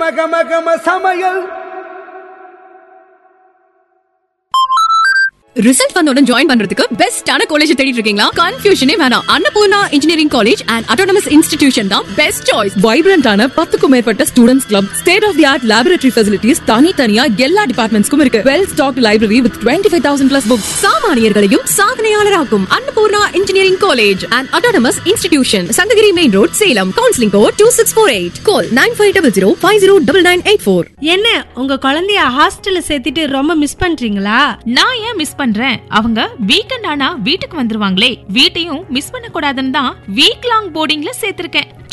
கம கம கம சமையல் ரிசல்ட் வந்தோட ஜாயின் பண்றதுக்கு பெஸ்டான காலேஜ் தேடிட்டு இருக்கீங்களா கன்ஃபியூஷனே வேணாம் Annapoorna engineering college and autonomous institution தான் பெஸ்ட் சாய்ஸ் வைப்ரண்டான பத்துக்கும் மேற்பட்ட students club state of the art laboratory facilities தனித்தனியா எல்லா டிபார்ட்மெண்ட்ஸ்க்கும் இருக்கு well stock library with twenty five thousand plus books சாமானியர்களையும் சாதனையாளராக்கும் Annapoorna engineering college and autonomous institution Sankagiri main road Salem counselling code two six four eight call nine five double zero five zero double nine eight four என்ன உங்க குழந்தைய ஹாஸ்டல்ல சேர்த்துட்டு ரொம்ப miss பண்றீங்களா நான் ஏன் மிஸ் பண்றேன் அவங்க வீக்கெண்ட் ஆனா வீட்டுக்கு வந்துருவாங்களே வீட்டையும் மிஸ் பண்ண கூடாதுன்னு தான் வீக் லாங் போர்டிங்ல சேர்த்திருக்கேன்